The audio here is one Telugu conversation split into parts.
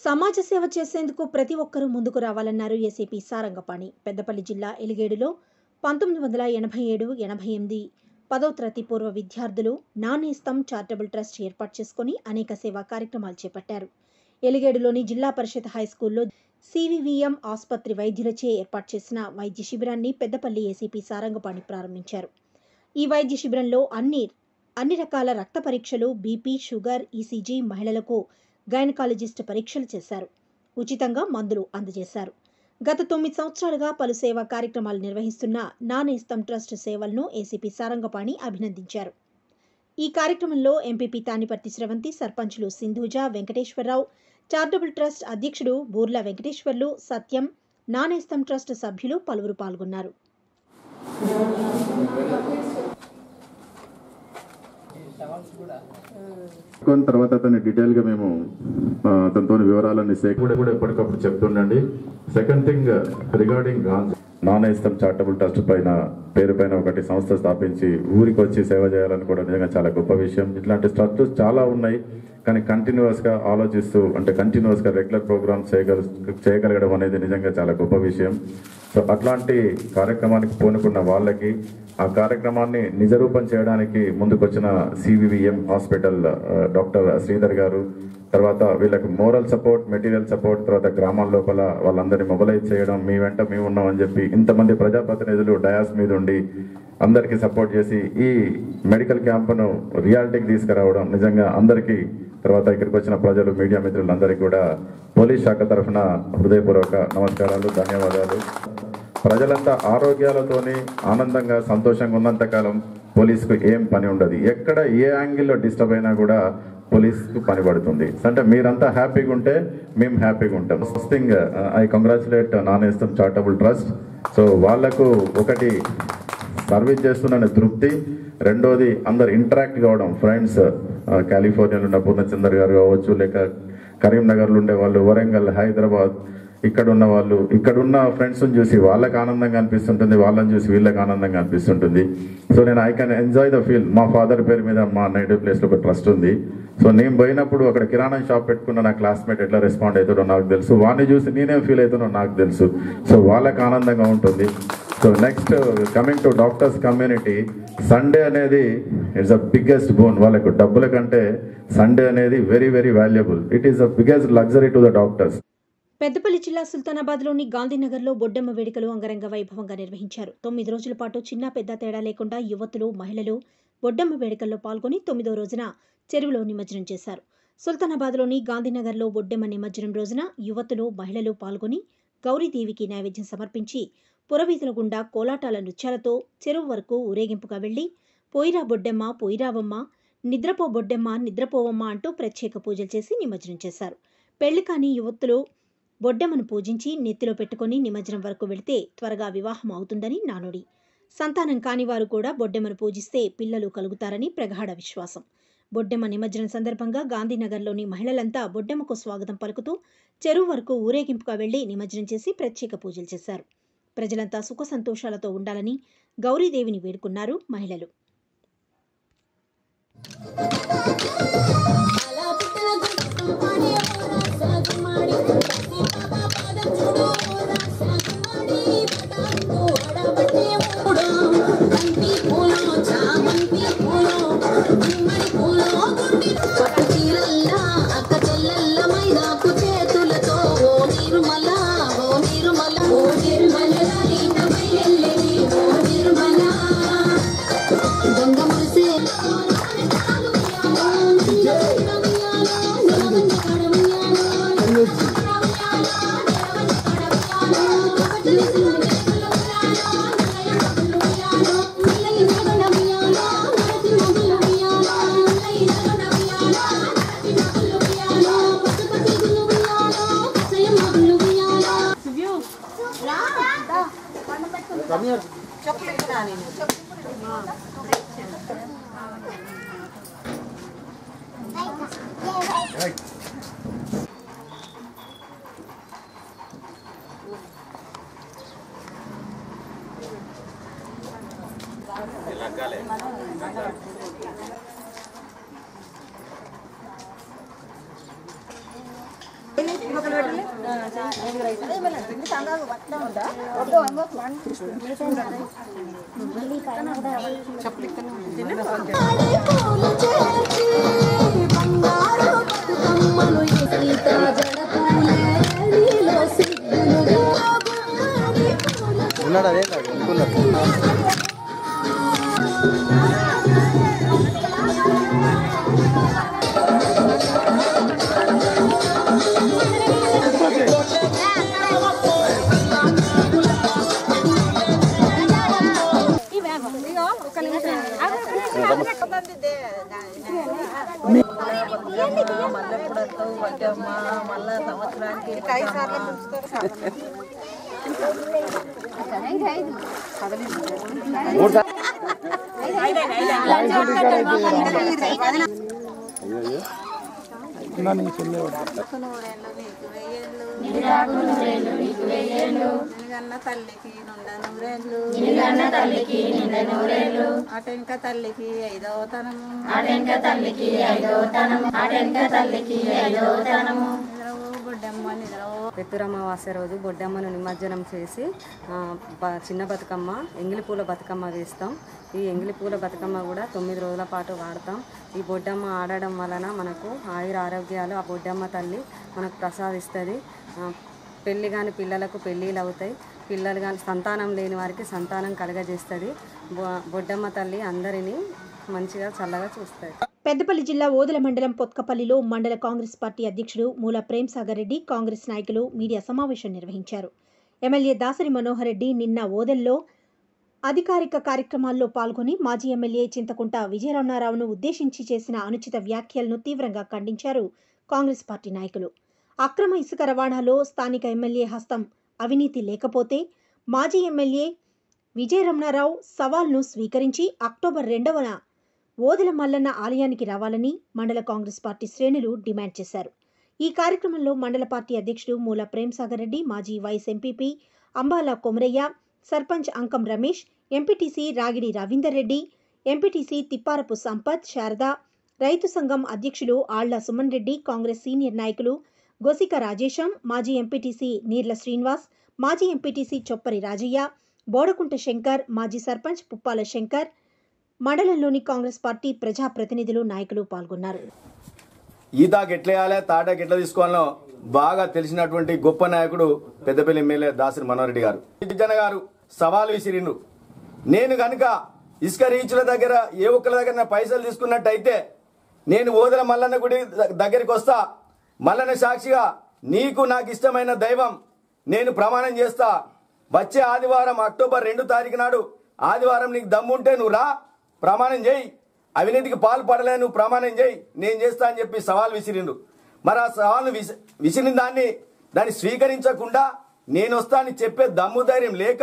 సమాజ సేవ చేసేందుకు ప్రతి ఒక్కరూ ముందుకు రావాలన్నారు ఏసీపీ సారంగపాణి పెద్దపల్లి జిల్లా ఎలిగేడులో పంతొమ్మిది వందల ఎనభై ఏడు ఎనభై ఎనిమిది పదో తరగతి పూర్వ విద్యార్థులు నానేస్తం చారిటబుల్ ట్రస్ట్ ఏర్పాటు చేసుకుని అనేక సేవా కార్యక్రమాలు చేపట్టారు ఎలిగేడులోని జిల్లా పరిషత్ హై స్కూల్లో సివివిఎం ఆసుపత్రి వైద్యులచే ఏర్పాటు చేసిన వైద్య శిబిరాన్ని పెద్దపల్లి ఏసీపీ సారంగపాణి ప్రారంభించారు ఈ వైద్య శిబిరంలో అన్ని అన్ని రకాల రక్త పరీక్షలు బీపీ షుగర్ ఈసీజీ మహిళలకు గైనకాలజిస్ట్ పరీక్షలు చేశారు ఉచితంగా మందులు అందజేశారు గత తొమ్మిది సంవత్సరాలుగా పలు సేవా కార్యక్రమాలు నిర్వహిస్తున్న నానేస్తం ట్రస్ట్ సేవలను ఏసీపీ సారంగపాణి అభినందించారు ఈ కార్యక్రమంలో ఎంపీపీ తానిపర్తి స్రవంతి సర్పంచులు సింధూజ వెంకటేశ్వరరావు చారిటబుల్ ట్రస్ట్ అధ్యక్షుడు బూర్ల వెంకటేశ్వర్లు సత్యం నానేస్తం ట్రస్ట్ సభ్యులు పలువురు పాల్గొన్నారు కొన్ని తర్వాత అతన్ని డీటెయిల్ గా మేము ఆ, అతనితో వివరాలన్నీ సేకూడ కూడా ఎప్పటికప్పుడు చెప్తుండండి సెకండ్ థింగ్ రిగార్డింగ్ నాన్ ఇష్టం చారిటబుల్ ట్రస్ట్ పైన పేరు పైన ఒకటి సంస్థ స్థాపించి ఊరికి వచ్చి సేవ చేయాలని కూడా నిజంగా చాలా గొప్ప విషయం ఇట్లాంటి ట్రస్ట్ చాలా ఉన్నాయి కానీ కంటిన్యూస్ గా ఆలోచిస్తూ అంటే కంటిన్యూస్ గా రెగ్యులర్ ప్రోగ్రామ్ చేయగల చేయగలగడం అనేది నిజంగా చాలా గొప్ప విషయం సో అట్లాంటి కార్యక్రమానికి పూనుకున్న వాళ్ళకి ఆ కార్యక్రమాన్ని నిజరూపం చేయడానికి ముందుకొచ్చిన సివివిఎం హాస్పిటల్ ఆ, డాక్టర్ శ్రీధర్ గారు తర్వాత వీళ్ళకి మోరల్ సపోర్ట్ మెటీరియల్ సపోర్ట్ తర్వాత గ్రామాల లోపల వాళ్ళందరినీ మొబలైజ్ చేయడం మీ వెంట మేము ఉన్నాం అని చెప్పి ఇంతమంది ప్రజాప్రతినిధులు డయాస్ మీద ఉండి అందరికీ సపోర్ట్ చేసి ఈ మెడికల్ క్యాంపును రియాలిటీకి తీసుకురావడం నిజంగా అందరికీ తర్వాత ఇక్కడికి వచ్చిన ప్రజలు మీడియా మిత్రులందరికీ కూడా పోలీస్ శాఖ తరఫున హృదయపూర్వక నమస్కారాలు ధన్యవాదాలు ప్రజలంతా ఆరోగ్యాలతోని ఆనందంగా సంతోషంగా ఉన్నంత కాలం పోలీసుకు ఏం పని ఉండదు ఎక్కడ ఏ యాంగిల్లో డిస్టర్బ్ అయినా కూడా పోలీసుకు పని పడుతుంది అంటే మీరంతా హ్యాపీగా ఉంటే మేము హ్యాపీగా ఉంటాం ఫస్ట్ థింగ్ ఐ కంగ్రాచులేట్ నాన్ ఇస్తాం చారిటబుల్ ట్రస్ట్ సో వాళ్లకు ఒకటి సర్వీస్ చేస్తున్న తృప్తి రెండోది అందరు ఇంటరాక్ట్ కావడం ఫ్రెండ్స్ కాలిఫోర్నియాలో ఉన్న పూర్ణచందర్ గారు కావచ్చు లేక కరీంనగర్లో ఉండే వాళ్ళు వరంగల్ హైదరాబాద్ ఇక్కడ ఉన్న వాళ్ళు ఇక్కడ ఉన్న ఫ్రెండ్స్ చూసి వాళ్ళకి ఆనందంగా అనిపిస్తుంటుంది వాళ్ళని చూసి వీళ్ళకి ఆనందంగా అనిపిస్తుంటుంది సో నేను I can enjoy the feel మా ఫాదర్ పేరు మీద మా నేటివ్ ప్లేస్లో ఒక ట్రస్ట్ ఉంది సో నేను పోయినప్పుడు అక్కడ కిరాణా షాప్ పెట్టుకున్న నా క్లాస్మేట్ ఎట్లా రెస్పాండ్ అవుతాడో నాకు తెలుసు వాడిని చూసి నేనేం ఫీల్ అవుతానో నాకు తెలుసు సో వాళ్ళకి ఆనందంగా ఉంటుంది so next coming to doctors community Sunday అనేది ఇట్స్ ద బిగ్గెస్ట్ బోన్ వాళ్ళకు డబ్బుల కంటే సండే అనేది very very valuable it is the biggest luxury to the doctors Peddapalli జిల్లా సుల్తానాబాద్లోని గాంధీనగర్లో బొడ్డెమ్మ వేడుకలు అంగరంగ వైభవంగా నిర్వహించారు తొమ్మిది రోజుల పాటు చిన్న పెద్ద తేడా లేకుండా యువతులు మహిళలు బొడ్డెమ్మ వేడుకల్లో పాల్గొని తొమ్మిదో రోజున చెరువులో నిమజ్జనం చేశారు సుల్తానాబాద్లోని గాంధీనగర్లో బొడ్డెమ్మ నిమజ్జనం రోజున యువతులు మహిళలు పాల్గొని గౌరీదేవికి నైవేద్యం సమర్పించి పురవీధుల గుండా కోలాటాల నృత్యాలతో చెరువు వరకు ఊరేగింపుగా వెళ్లి పోయిరా బొడ్డెమ్మ పోయిరావమ్మ నిద్రపో బొడ్డెమ్మ నిద్రపోవమ్మ అంటూ ప్రత్యేక పూజలు చేసి నిమజ్జనం చేశారు పెళ్లి కాని యువతులు బొడ్డెమ్మను పూజించి నెత్తిలో పెట్టుకుని నిమజ్జనం వరకు వెళితే త్వరగా వివాహం అవుతుందని నానుడి సంతానం కాని వారు కూడా బొడ్డెమ్మను పూజిస్తే పిల్లలు కలుగుతారని ప్రగాఢ విశ్వాసం బొడ్డెమ్మ నిమజ్జనం సందర్భంగా గాంధీనగర్లోని మహిళలంతా బొడ్డెమ్మకు స్వాగతం పలుకుతూ చెరువు వరకు ఊరేగింపుగా వెళ్లి నిమజ్జనం చేసి ప్రత్యేక పూజలు చేశారు ప్రజలంతా సుఖ సంతోషాలతో ఉండాలని గౌరీదేవిని వేడుకున్నారు మహిళలు అక్క చెల్లెల్ల మైదాకు చేతులతో ఓ నిర్మల ఓ నిర్మల ఓ నిర్మల ఓ నిర్మల దొంగ మురిసే పూలు చేర్చి బంగారు బతుకమ్మలు సీత జడ పూలే నీలో సిగ్గులు గుమ్మడి పూల ఉన్నాడు అదే కాదు అనుకున్నాడు మల్లెప్పుడు వద్దమ్మ మళ్ళా సంవత్సరానికి ఐదు సార్లు పిలుస్తారు నిన్నగన్న తల్లికి నిండా నూరేళ్ళు నిన్నగన్న తల్లికి నిండా నూరేళ్ళు అటెంక తల్లికి ఐదవ తనము అటెంక తల్లికి ఐదవ తనము అటెంక తల్లికి ఐదవ తనము నిద్రవో బుడ్డమ్మ నిద్రవో పెత్తురమావాస్య రోజు బొడ్డమ్మను నిమజ్జనం చేసి ఆ, బ- చిన్న బతుకమ్మ ఎంగిలి పూల బతుకమ్మ వేస్తాం ఈ ఎంగిలి పూల బతుకమ్మ కూడా తొమ్మిది రోజుల పాటు వాడతాం ఈ బొడ్డమ్మ ఆడడం వలన మనకు ఆయుర ఆరోగ్యాలు ఆ బొడ్డమ్మ తల్లి మనకు ప్రసాదిస్తుంది ఆ, పెళ్లి కాని పిల్లలకు పెళ్ళిళ్ళు అవుతాయి పిల్లలు కానీ సంతానం లేని వారికి సంతానం కలగజేస్తుంది బొ- బొడ్డమ్మ తల్లి అందరినీ మంచిగా చల్లగా చూస్తుంది పెద్దపల్లి జిల్లా ఓదెల మండలం పొత్కపల్లిలో మండల కాంగ్రెస్ పార్టీ అధ్యక్షుడు మూల ప్రేమ్ సాగర్ రెడ్డి కాంగ్రెస్ నాయకులు మీడియా సమావేశం నిర్వహించారు ఎమ్మెల్యే దాసరి మనోహర్ రెడ్డి నిన్న ఓదెల్లో అధికారిక కార్యక్రమాల్లో పాల్గొని మాజీ ఎమ్మెల్యే చింతకుంట విజయరమణారావును ఉద్దేశించి చేసిన అనుచిత వ్యాఖ్యలను తీవ్రంగా ఖండించారు కాంగ్రెస్ పార్టీ నాయకులు అక్రమ ఇసుక రవాణాలో స్థానిక ఎమ్మెల్యే హస్తం అవినీతి లేకపోతే మాజీ ఎమ్మెల్యే విజయరమణారావు సవాల్ను స్వీకరించి అక్టోబర్ రెండవన ఓదెల మల్లన్న ఆలయానికి రావాలని మండల కాంగ్రెస్ పార్టీ శ్రేణులు డిమాండ్ చేశారు ఈ కార్యక్రమంలో మండల పార్టీ అధ్యక్షుడు మూల ప్రేమ్సాగర్ రెడ్డి మాజీ vice MPP Ambala Komaraiah sarpanch Ankam Ramesh MPTC Ragidi Ravinder Reddy MPTC Thipparapu Sampath Sharada రైతు సంఘం అధ్యక్షులు ఆళ్ల సుమన్ రెడ్డి కాంగ్రెస్ సీనియర్ నాయకులు గొసిక రాజేశం మాజీ ఎంపీటీసీ నీర్ల శ్రీనివాస్ మాజీ ఎంపీటీసీ చొప్పరి రాజయ్య బోడకుంట శంకర్ మాజీ సర్పంచ్ పుప్పాల శంకర్ మండలంలోని కాంగ్రెస్ పార్టీ ప్రజాప్రతినిధులు నాయకులు పాల్గొన్నారు ఈతాకి ఎట్లా వేయాలి తాటాకి ఎట్లా తీసుకోవాలో బాగా తెలిసినటువంటి గొప్ప నాయకుడు పెద్దపల్లి ఎమ్మెల్యే దాసరి మనోహర్ రెడ్డి గారు జన గారు సవాలు విసిరిండు నేను గనుక ఇసుక రీచుల దగ్గర ఏ ఒక్కరి దగ్గర నా పైసలు తీసుకున్నట్టయితే నేను ఓదల మల్లన్న గుడి ద- దగ్గరికి వస్తా మల్లన్న సాక్షిగా నీకు నాకు ఇష్టమైన దైవం నేను ప్రమాణం చేస్తా వచ్చే ఆదివారం అక్టోబర్ రెండు తారీఖు నాడు ఆదివారం నీకు దమ్ముంటే నువ్వు రా ప్రమాణం చేయి అవినీతికి పాల్పడలే నువ్వు ప్రమాణం చేయి నేను చేస్తా అని చెప్పి సవాల్ విసిరిండు మరి ఆ సవాల్ను విసి విసిరిన దాన్ని దాన్ని స్వీకరించకుండా నేను వస్తా అని చెప్పే దమ్ము ధైర్యం లేక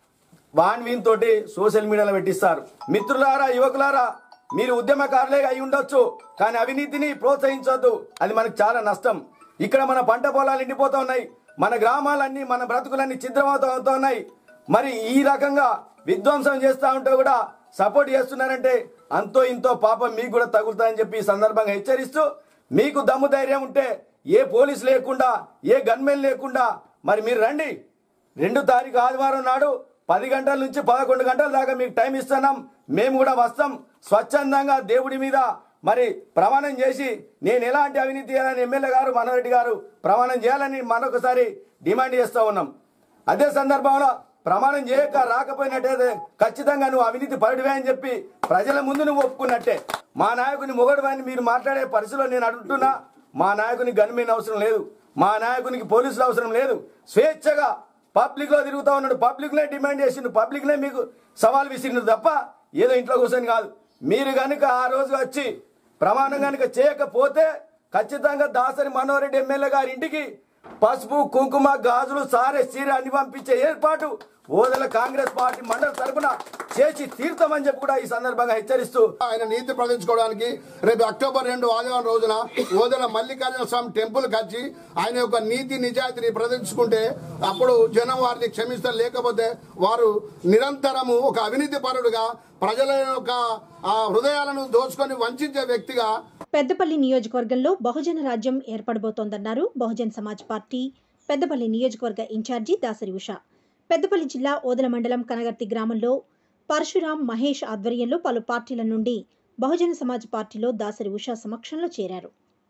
వాన్ వీన్ తోటి సోషల్ మీడియాలో పెట్టిస్తారు మిత్రులారా యువకులారా మీరు ఉద్యమకారులే అయి ఉండొచ్చు కానీ అవినీతిని ప్రోత్సహించొద్దు అది మనకు చాలా నష్టం ఇక్కడ మన పంట పొలాలు ఎండిపోతా ఉన్నాయి మన గ్రామాలన్నీ మన బ్రతుకులన్నీ ఛిద్రమవుతూ అవుతా ఉన్నాయి మరి ఈ రకంగా విధ్వంసం చేస్తా ఉంటే కూడా సపోర్ట్ చేస్తున్నారంటే అంతో ఇంతో పాపం మీకు కూడా తగులుతుందని చెప్పి ఈ సందర్భంగా హెచ్చరిస్తూ మీకు దమ్ము ధైర్యం ఉంటే ఏ పోలీస్ లేకుండా ఏ గన్మెన్ లేకుండా మరి మీరు రండి రెండు తారీఖు ఆదివారం నాడు పది గంటల నుంచి పదకొండు గంటల దాకా మీకు టైం ఇస్తున్నాం మేము కూడా వస్తాం స్వచ్ఛందంగా దేవుడి మీద మరి ప్రమాణం చేసి నేను ఎలాంటి అవినీతి చేయాలని ఎమ్మెల్యే గారు మనోరెడ్డి గారు ప్రమాణం చేయాలని మరొకసారి డిమాండ్ చేస్తూ ఉన్నాం అదే సందర్భంలో ప్రమాణం చేయక రాకపోయినట్టయితే ఖచ్చితంగా నువ్వు అవినీతి పరుడివే అని చెప్పి ప్రజల ముందు నువ్వు ఒప్పుకున్నట్టే మా నాయకుని మొగడువా అని మీరు మాట్లాడే పరిస్థితిలో నేను అడుగుతున్నా మా నాయకుని గన్మెన్ అవసరం లేదు మా నాయకునికి పోలీసులు అవసరం లేదు స్వేచ్ఛగా పబ్లిక్ లో తిరుగుతా ఉన్నాడు పబ్లిక్ నే డిమాండ్ చేసిండు పబ్లిక్ నే మీకు సవాల్ విసిరిండు తప్ప ఏదో ఇంట్లో కూర్చొని కాదు మీరు కనుక ఆ రోజు వచ్చి ప్రమాణం కనుక చేయకపోతే ఖచ్చితంగా దాసరి మనోహరెడ్డి ఎమ్మెల్యే గారి ఇంటికి పసుపు కుంకుమ గాజులు సారే చీర అన్ని పంపించే ఏర్పాటు ఓదల కాంగ్రెస్ పార్టీ మండలి తరపున చేసి తీర్థమని చెప్పి కూడా ఈ సందర్భంగా హెచ్చరిస్తూ ఆయన నీతి ప్రదర్శించుకోవడానికి రేపు అక్టోబర్ రెండు ఆదివారం రోజున ఓదల మల్లికార్జున స్వామి టెంపుల్ వచ్చి ఆయన యొక్క నీతి నిజాయితీని ప్రదర్శించుకుంటే అప్పుడు జనం వారిని క్షమిస్తారు లేకపోతే వారు నిరంతరము ఒక అవినీతి పరుడుగా ప్రజల యొక్క ఆ, హృదయాలను దోచుకొని వంచే వ్యక్తిగా పెద్దపల్లి నియోజకవర్గంలో బహుజన రాజ్యం ఏర్పడబోతోందన్నారు బహుజన్ సమాజ్ పార్టీ పెద్దపల్లి నియోజకవర్గ ఇన్ఛార్జి దాసరి ఉష పెద్దపల్లి జిల్లా ఓదల మండలం కనగర్తి గ్రామంలో పరశురాం మహేష్ ఆధ్వర్యంలో పలు పార్టీల నుండి బహుజన సమాజ్ పార్టీలో దాసరి ఉష సమక్షంలో చేరారు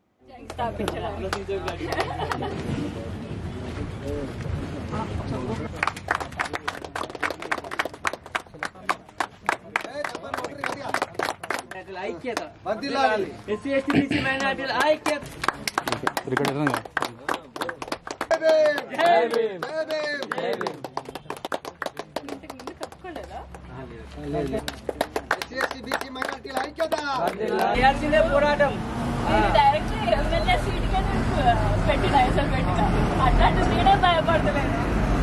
ఐక్యత ఎస్సీ ఎస్టీ బీసీ మైనార్టీల ఐక్యత చేయాల్సిందే పోరాటం డైరెక్ట్ ఎమ్మెల్యే సీట్ కే పెట్టిన అసలు పెట్టిన అట్లాంటి నేనే భయపడతలేదు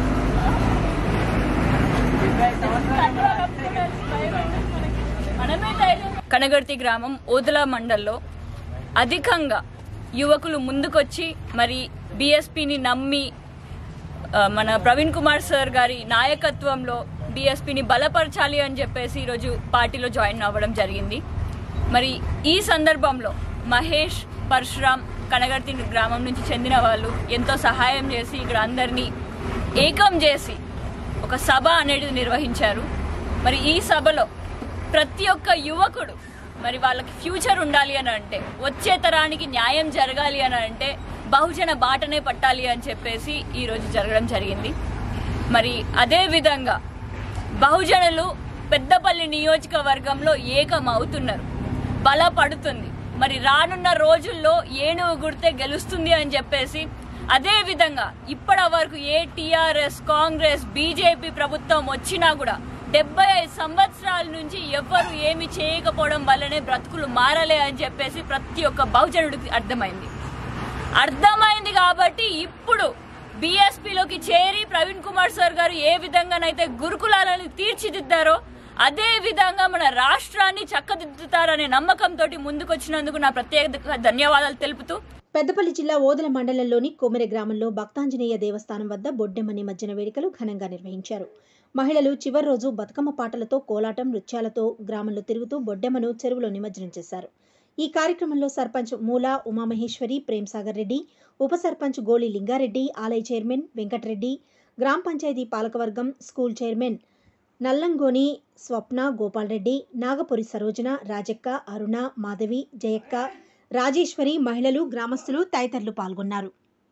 మనమే ధైర్యం కనగర్తి గ్రామం ఓదల మండల్లో అధికంగా యువకులు ముందుకొచ్చి మరి బీఎస్పీని నమ్మి ఆ, మన ప్రవీణ్ కుమార్ సార్ గారి నాయకత్వంలో బీఎస్పీని బలపరచాలి అని చెప్పేసి ఈరోజు పార్టీలో జాయిన్ అవ్వడం జరిగింది మరి ఈ సందర్భంలో మహేష్ పరశురామ్ కనగర్తి గ్రామం నుంచి చెందిన వాళ్ళు ఎంతో సహాయం చేసి ఇక్కడ అందరినీ ఏకం చేసి ఒక సభ అనేది నిర్వహించారు మరి ఈ సభలో ప్రతి ఒక్క యువకుడు మరి వాళ్ళకి ఫ్యూచర్ ఉండాలి అని అంటే వచ్చే తరానికి న్యాయం జరగాలి అని అంటే బహుజన బాటనే పట్టాలి అని చెప్పేసి ఈరోజు జరగడం జరిగింది మరి అదే విధంగా బహుజనులు పెద్దపల్లి నియోజకవర్గంలో ఏకం అవుతున్నారు బలపడుతుంది మరి రానున్న రోజుల్లో ఏనుగు గుర్తే గెలుస్తుంది అని చెప్పేసి అదే విధంగా ఇప్పటి వరకు ఏ టీఆర్ఎస్ కాంగ్రెస్ బీజేపీ ప్రభుత్వం వచ్చినా కూడా డెబ్బై ఐదు సంవత్సరాల నుంచి ఎవ్వరు ఏమి చేయకపోవడం వల్లనే బ్రతుకులు మారలే అని చెప్పేసి ప్రతి ఒక్క బహుజనుడికి అర్థమైంది అర్థమైంది కాబట్టి ఇప్పుడు బీఎస్పీలోకి చేరి ప్రవీణ్ కుమార్ సార్ గారు ఏ విధంగానైతే గురుకులాలను తీర్చిదిద్దారో అదే విధంగా మన రాష్ట్రాన్ని చక్కదిద్దుతారనే నమ్మకంతో ముందుకొచ్చినందుకు నా ప్రత్యేక ధన్యవాదాలు తెలుపుతూ పెద్దపల్లి జిల్లా ఓదల మండలంలోని కొమెరె గ్రామంలో భక్తాంజనేయ దేవస్థానం వద్ద బొడ్డెమ్మ నిమజ్జన వేడుకలు ఘనంగా నిర్వహించారు మహిళలు చివరి రోజు బతుకమ్మ పాటలతో కోలాటం నృత్యాలతో గ్రామంలో తిరుగుతూ బొడ్డెమ్మను చెరువులో నిమజ్జనం చేశారు ఈ కార్యక్రమంలో సర్పంచ్ మూలా ఉమామహేశ్వరి ప్రేమ్సాగర్ రెడ్డి ఉప సర్పంచ్ గోళి లింగారెడ్డి ఆలయ చైర్మన్ వెంకటరెడ్డి గ్రామ పంచాయతీ పాలకవర్గం స్కూల్ చైర్మన్ నల్లంగోని స్వప్న గోపాల్ రెడ్డి నాగపురి సరోజన రాజక్క అరుణ మాధవి జయక్క రాజేశ్వరి మహిళలు గ్రామస్తులు తదితరులు పాల్గొన్నారు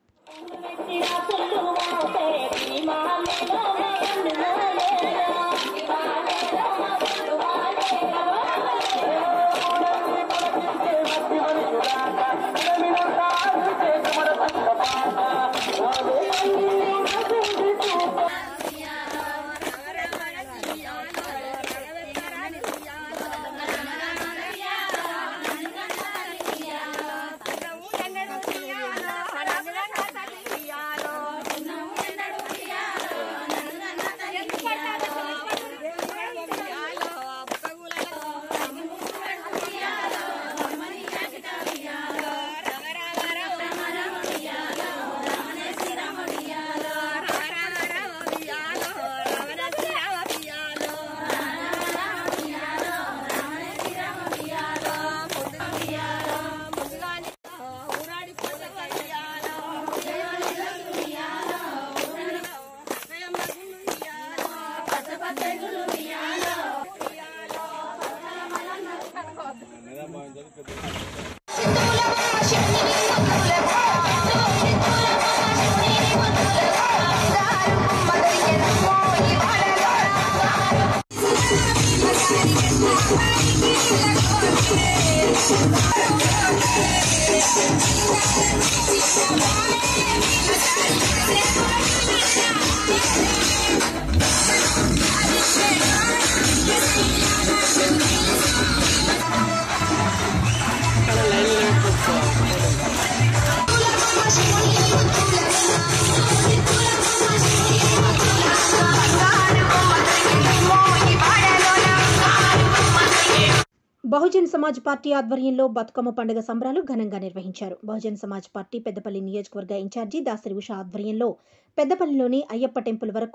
బహుజన్ సమాజ్ పార్టీ ఆధ్వర్యంలో బతుకమ్మ పండుగ సంబరాలు ఘనంగా నిర్వహించారు బహుజన్ సమాజ్ పార్టీ పెద్దపల్లి నియోజకవర్గ ఇన్ఛార్జి దాసరి ఉష ఆధ్వర్యంలో పెద్దపల్లిలోని అయ్యప్ప టెంపుల్ వరకు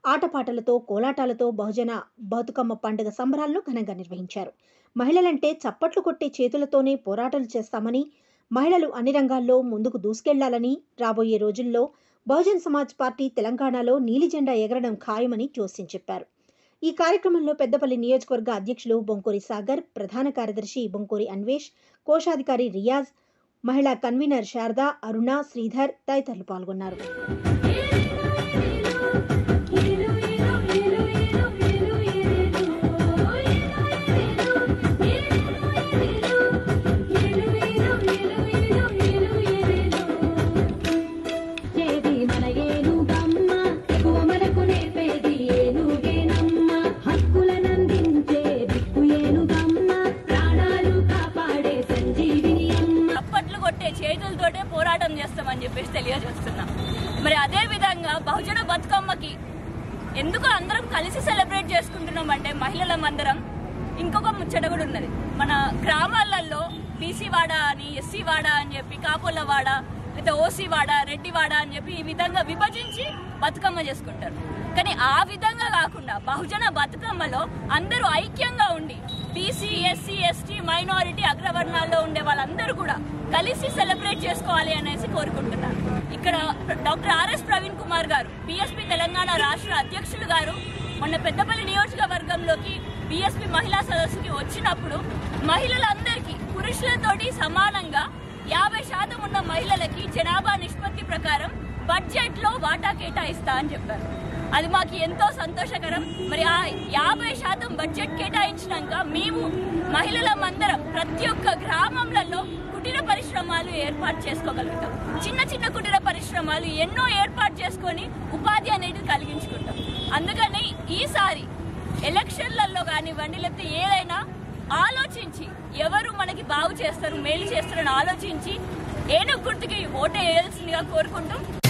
ఆటపాటలతో కోలాటాలతో బహుజన బతుకమ్మ పండుగ సంబరాలను ఘనంగా నిర్వహించారు మహిళలంటే చప్పట్లు కొట్టే చేతులతోనే పోరాటాలు చేస్తామని మహిళలు అన్ని రంగాల్లో ముందుకు దూసుకెళ్లాలని రాబోయే రోజుల్లో బహుజన్ సమాజ్ పార్టీ తెలంగాణలో నీలి జెండా ఎగరడం ఖాయమని జోస్యం చెప్పారు ఈ కార్యక్రమంలో పెద్దపల్లి నియోజకవర్గ అధ్యక్షులు బొంకూరి సాగర్ ప్రధాన కార్యదర్శి బొంకూరి అన్వేష్ కోశాధికారి రియాజ్ మహిళా కన్వీనర్ శారద అరుణ శ్రీధర్ తదితరులు పాల్గొన్నారు చేది మన ఏనుగమ్మ ఎక్కువ మనకు నేర్పేది ఏనుగేనమ్మ హక్కులనందించే దిక్కు ఏనుగమ్మ ప్రాణాలు కాపాడే సంజీవిని అమ్మ చప్పట్లు కొట్టే చేతులతోటే పోరాటం చేస్తామని చెప్పేసి తెలియజేస్తున్నాం మరి అదే విధంగా బహుజన బతుకమ్మకి ఎందుకు అందరం కలిసి సెలబ్రేట్ చేసుకుంటున్నాం అంటే మహిళలం అందరం ఇంకొక ముచ్చట కూడా ఉన్నది మన గ్రామాలలో బీసీ వాడ అని ఎస్సీ వాడ అని చెప్పి కాపుల వాడ లేదా ఓసీ వాడ రెడ్డి వాడ అని చెప్పి ఈ విధంగా విభజించి బతుకమ్మ చేసుకుంటారు కానీ ఆ విధంగా కాకుండా బహుజన బతుకమ్మలో అందరూ ఐక్యంగా ఉండి బీసీ ఎస్సీ ఎస్టీ మైనారిటీ అగ్రవర్ణాల్లో ఉండే వాళ్ళందరూ కూడా కలిసి సెలబ్రేట్ చేసుకోవాలి అనేసి కోరుకుంటున్నాను ఇక్కడ డాక్టర్ ఆర్ఎస్ ప్రవీణ్ కుమార్ గారు బీఎస్పీ తెలంగాణ రాష్ట్ర అధ్యక్షులు గారు మొన్న పెద్దపల్లి నియోజకవర్గంలోకి బీఎస్పీ మహిళా సదస్సుకి వచ్చినప్పుడు మహిళలందరికీ పురుషులతోటి సమానంగా యాభై శాతం ఉన్న మహిళలకి జనాభా నిష్పత్తి ప్రకారం బడ్జెట్ లో వాటా కేటాయిస్తా అని చెప్పారు అది మాకు ఎంతో సంతోషకరం మరి ఆ యాభై శాతం బడ్జెట్ కేటాయించినాక మేము మహిళలమందరం ప్రతి ఒక్క గ్రామంలలో కుటీర పరిశ్రమలు ఏర్పాటు చేసుకోగలుగుతాం చిన్న చిన్న కుటీర పరిశ్రమలు ఎన్నో ఏర్పాటు చేసుకొని ఉపాధి అనేది కలిగించుకుంటాం అందుకని ఈసారి ఎలక్షన్లలో కానివ్వండి లేకపోతే ఏదైనా ఆలోచించి ఎవరు మనకి బాగు చేస్తారు మేలు చేస్తారని ఆలోచించి ఏనుగు గుర్తుకి ఓటు వేయాల్సిందిగా కోరుకుంటూ